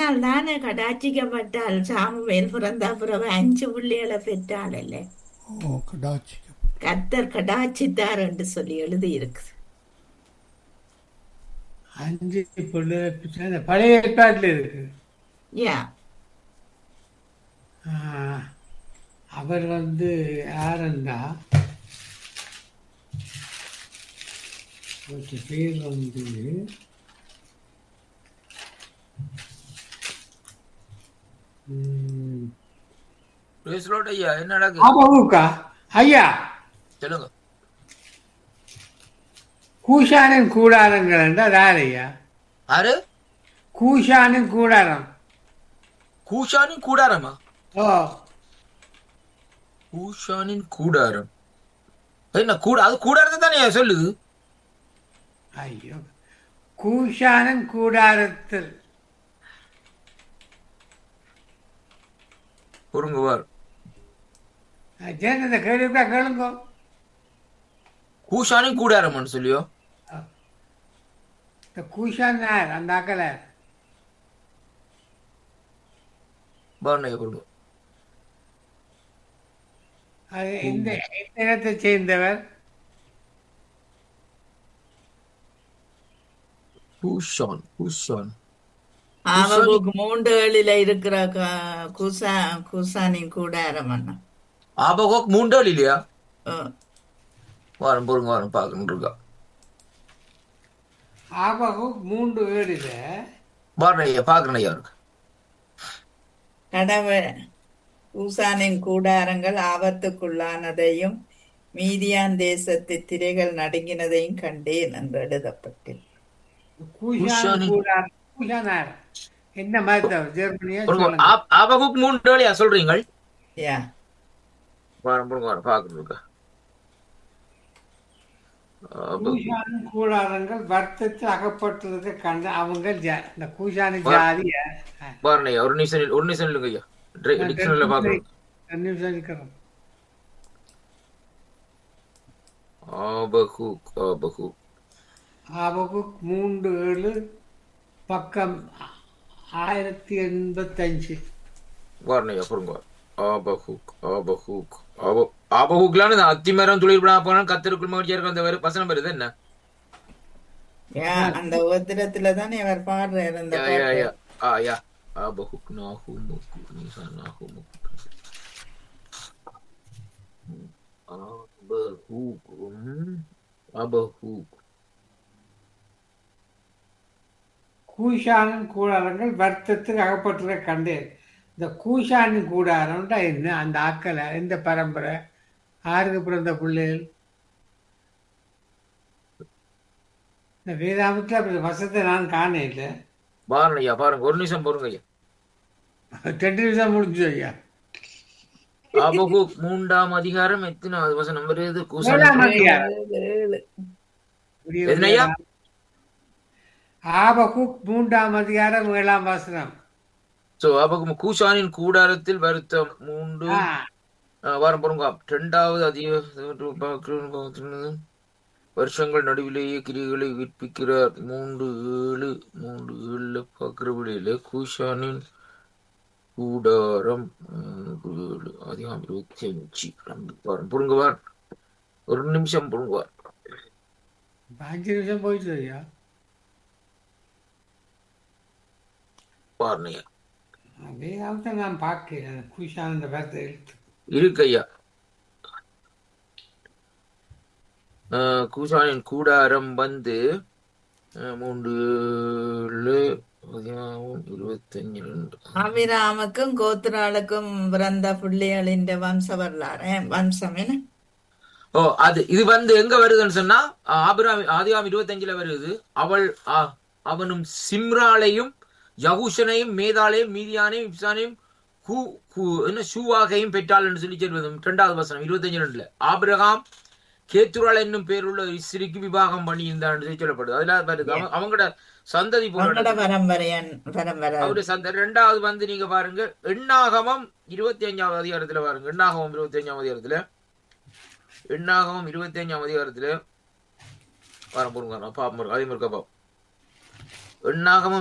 ஆனால் தானே கடாட்சிக்கப்பட்டால் சாமுவேல் பிறந்த பிறகு அஞ்சு பிள்ளைகளை பெற்றாள் இல்லை ஓ கடாட்சிக்கு கர்த்தர் கடாட்சித்தார் என்று சொல்லி எழுதி இருக்குது அஞ்சு பிள்ளை பிச்சை- அந்த பழைய ஏற்பாட்டில் இருக்கு யா ஆஹ், அவர் வந்து யாருன்னா அவருக்கு பேர் வந்து ம், Praise Lord ஐயா என்ன நடக்குது ஆபகுக்கா ஐயா சொல்லுங்க கூஷானின் கூடாரங்கள் என்றால் யார் ஐயா ஆறு கூஷானின் கூடாரம் கூஷானின் கூடாரமா ஓ கூஷானின் கூடாரம் என்ன கூட அது கூடாரத்தை தானே சொல்லுது ஐயோ கூஷானின் கூடாரத்தில் பொருங்குவார் ஜெயந்த கேள்விப்பா கேளுங்க கூஷானின் கூடாரம்னு சொல்லியோ இந்த கூஷான் யார் அந்த அக்கலை பர்ணைய பொருங்க அது இந்த இந்த இடத்தை சேர்ந்தவர் கூஷான் கூஷான் ஆவகுக் மூன்று ஏழில இருக்கிற க- குசா குசானின் கூடாரம் அண்ணா ஆபகோக் மூண்டாள் இல்லையா ஓ, வாரம் பொருங்க வாரம் பார்க்கணும் இருக்கா ஆபகு மூன்று ஏழில் பர்ணைய பார்க்கணும் ஐயா இருக்கு கடவுள் கூசானின் கூடாரங்கள் ஆபத்துக்குள்ளானதையும் மீதியான் தேசத்து திரைகள் நடுங்கினதையும் கண்டேன் என்று எழுதப்பட்டு கூஷான் கூஷானின் கூடாரம் கூஷான் யார் என்ன மதத்தவர் ஜெர்மனியா பொருங்க சொல்லுங்க ஆபகோக் மூண்டாளியா சொல்றீங்க யா வாரம் பொருங்க வாரம் பார்க்கணும் இருக்கா ஆபகூக். கூஷானின் கூடாரங்கள் வருத்தத்தில் அகப்பட்டுள்ளதை கண்ட அவங்க ஜா- இந்த கூஷானின் ஜாதி யார்? ஆ, பாருங்க ஒரு நிமிஷம் ஒரு நிமிஷம் இல்லைங்க ஐயா நான் டிக்ஷனரியில் பார்க்கணும் ரெண்டு நிமிஷம் இருக்கிறோம் ஆபகூக் ஆபகூக் ஆபகு மூன்று ஏழு பக்கம் ஆயிரத்தி எண்பத்தஞ்சு வாரணையா பொருங்க ஆபஹூக் ஆபஹூக் ஆப ஆபஹூக்லான்னு இந்த அத்திமரம் துளிர்படா போனா கத்தருக்குள் மகிழ்ச்சியா இருக்க அந்த வரு- வசனம் வருது என்ன யா அந்த உத்திரத்துல தானே அவர் பாடுறார் அந்த யா யா பாட்டு யா ஆ யா ஆபஹூக் நாஹூமுக் நீசா நாஹூமுக் ஆபஹூக் ம், ஆபஹூக் கூஷானின் கூடாரங்கள் வருத்தத்துக்கு அகப்பட்டுள்ள கண்டேன் இந்த கூஷானின் கூடாரம்டா என்ன அந்த ஆக்கலை எந்த பரம்பரை ஆறுக்கு பிறந்த பிள்ளைகள் இந்த வேதாமத்தில் அப்படி வசத்தை நான் காண இல்லை பாருங்க பாருங்க ஒரு நிமிஷம் பொறுங்க ஐயா ரெண்டு நிமிஷம் முடிஞ்சு ஐயா ஆபஹூக் மூன்றாம் அதிகாரம் எத்தனாவது வசனம் வருது ஏழாம் கூசம் அதிகாரம். ஏழு. எதுனையா ஆபகுக் மூன்றாம் அதிகாரம் ஏழாம் வசனம் சோ ஆபஹூக் கூஷானின் கூடாரத்தில் வருத்தம் மூன்று ஆ, ஆ, வாரம் பாருங்க இரண்டாவது அதிக வருஷங்கள் நடுவிலேயே கிரிகளை விற்பிக்கிறார் மூன்று ஏழு மூன்று ஏழுல பார்க்கிறபடியில கூஷானின் கூடாரம் மூன்று ஏழு அதிகம் இருபத்தி அஞ்சு வாரம் பொருங்குவார் ஒரு நிமிஷம் பொருங்குவார் அஞ்சு நிமிஷம் போயிட்டு ஐயா பாருங்க வேதாமத்தை நான் பார்க்கிறேன் கூஷான் இந்த வார்த்தை எழுத்து இருக்கு ஐயா ஆ, கூஷானின் கூடாரம் வந்து ஆ, மூன்று ஏழு அதிகம் இருபத்தஞ்சு ரெண்டு ஆபிராமுக்கும் கோத்திராளுக்கும் பிறந்த பிள்ளைகளின் வம்ச வரலாறு வம்சம் என்ன ஓ அது இது வந்து எங்க வருதுன்னு சொன்னா ஆபிராம் ஆதிகாம் இருபத்தஞ்சுல வருது அவள் ஆ, அவனும் சிம்ராளையும் யகுஷனையும் மேதாளையும் மீதியானையும் இப்சானையும் ஹூ ஹூ என்ன ஷூவாகையும் பெற்றாள் என்று சொல்லி சொல்வது இரண்டாவது வசனம் இருபத்தஞ்சு ரெண்டுல ஆபிரகாம் கேத்துராள் என்னும் பேருள்ள ஒரு ஸ்திரீக்கு விவாகம் பண்ணியிருந்தான் என்று சொல்லி சொல்லப்படுது அதுல வருது அவன் அவங்களோட சந்ததி அவங்களோட போராட்டம் பரம்பரையன் பரம்பரை அவருடைய சந்த ரெண்டாவது வந்து நீங்க பாருங்க எண்ணாகமம் இருபத்தி அஞ்சாவது அதிகாரத்துல பாருங்க எண்ணாகமம் இருபத்தி அஞ்சாம் அதிகாரத்துல எண்ணாகமம் இருபத்தி அஞ்சாம் அதிகாரத்துல வர போருங்க பாப்போம் அதே மாதிரி பாப்போம் எண்ணாகமம்